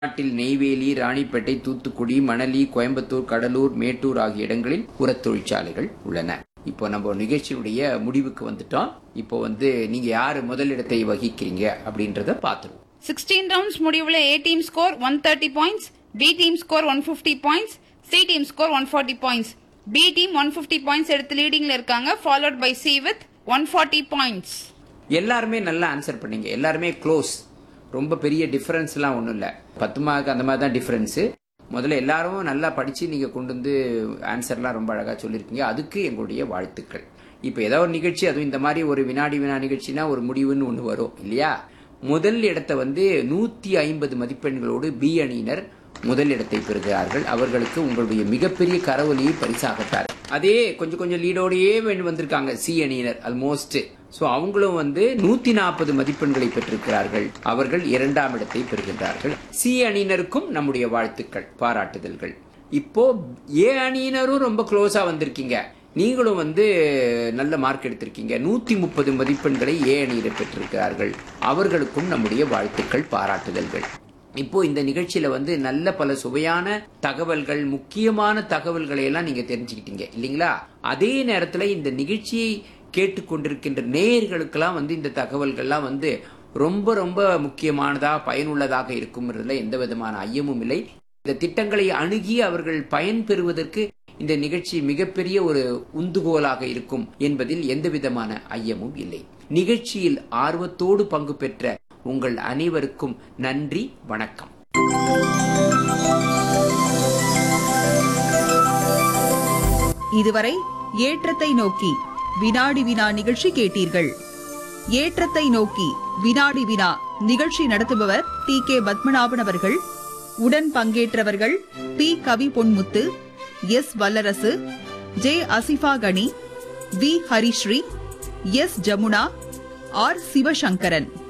தமிழ்நாட்டில் நெய்வேலி ராணிப்பேட்டை தூத்துக்குடி மணலி கோயம்புத்தூர் கடலூர் மேட்டூர் ஆகிய இடங்களில் உரத் தொழிற்சாலைகள் உள்ளன இப்போ நம்ம நிகழ்ச்சியுடைய முடிவுக்கு வந்துட்டோம் இப்போ வந்து நீங்க யாரு முதலிடத்தை வகிக்கிறீங்க அப்படின்றத பார்த்துருவோம் சிக்ஸ்டீன் ரவுண்ட்ஸ் முடிவுல A team score one thirty points B team score one fifty points C team score one forty points B team one fifty points எடுத்து லீடிங்ல இருக்காங்க followed by C with one forty points எல்லாருமே நல்லா answer பண்ணீங்க எல்லாருமே close ரொம்ப பெரிய டிஃபரன்ஸ்லாம் ஒன்றும் இல்லை பத்து மார்க் அந்த மாதிரி தான் டிஃபரன்ஸு முதல்ல எல்லாரும் நல்லா படித்து நீங்கள் கொண்டு வந்து ஆன்சர்லாம் ரொம்ப அழகாக சொல்லியிருக்கீங்க அதுக்கு எங்களுடைய வாழ்த்துக்கள் இப்போ ஏதோ ஒரு நிகழ்ச்சி அதுவும் இந்த மாதிரி ஒரு வினாடி வினா நிகழ்ச்சினா ஒரு முடிவுன்னு ஒன்று வரும் இல்லையா முதல் இடத்தை வந்து நூற்றி ஐம்பது மதிப்பெண்களோடு பி அணியினர் முதல் இடத்தை பெறுகிறார்கள் அவர்களுக்கு உங்களுடைய மிகப்பெரிய கரவொலியை பரிசாகத்தார் அதே கொஞ்சம் கொஞ்சம் லீடோடையே வேண்டு வந்திருக்காங்க சி அணியினர் ஆல்மோஸ்ட் சோ அவங்களும் வந்து நூத்தி நாற்பது மதிப்பெண்களை பெற்றிருக்கிறார்கள் அவர்கள் இரண்டாம் இடத்தை பெறுகின்றார்கள் சி அணியினருக்கும் நம்முடைய வாழ்த்துக்கள் பாராட்டுதல்கள் இப்போ ஏ அணியினரும் ரொம்ப க்ளோஸா வந்திருக்கீங்க நீங்களும் வந்து நல்ல மார்க் எடுத்திருக்கீங்க நூத்தி முப்பது மதிப்பெண்களை ஏ அணியினர் பெற்றிருக்கிறார்கள் அவர்களுக்கும் நம்முடைய வாழ்த்துக்கள் பாராட்டுதல்கள் இப்போ இந்த நிகழ்ச்சியில வந்து நல்ல பல சுவையான தகவல்கள் முக்கியமான தகவல்களை எல்லாம் நீங்க தெரிஞ்சுக்கிட்டீங்க இல்லைங்களா அதே நேரத்துல இந்த நிகழ்ச்சியை கேட்டுக்கொண்டிருக்கின்ற நேயர்களுக்கெல்லாம் வந்து இந்த தகவல்கள்லாம் வந்து ரொம்ப ரொம்ப முக்கியமானதா பயனுள்ளதாக இருக்கும்ன்றதுல எந்த விதமான ஐயமும் இல்லை இந்த திட்டங்களை அணுகி அவர்கள் பயன் பெறுவதற்கு இந்த நிகழ்ச்சி மிகப்பெரிய ஒரு உந்துகோலாக இருக்கும் என்பதில் எந்த விதமான ஐயமும் இல்லை நிகழ்ச்சியில் ஆர்வத்தோடு பங்கு பெற்ற உங்கள் அனைவருக்கும் நன்றி வணக்கம் இதுவரை ஏற்றத்தை நோக்கி வினாடி வினா நிகழ்ச்சி கேட்டீர்கள் ஏற்றத்தை நோக்கி வினாடி வினா நிகழ்ச்சி நடத்துபவர் டி கே பத்மநாபன் அவர்கள் உடன் பங்கேற்றவர்கள் P Kavi Ponmuthu S Vallarasu J Asifa Kani V Harishree S Jamuna R Sivasankaran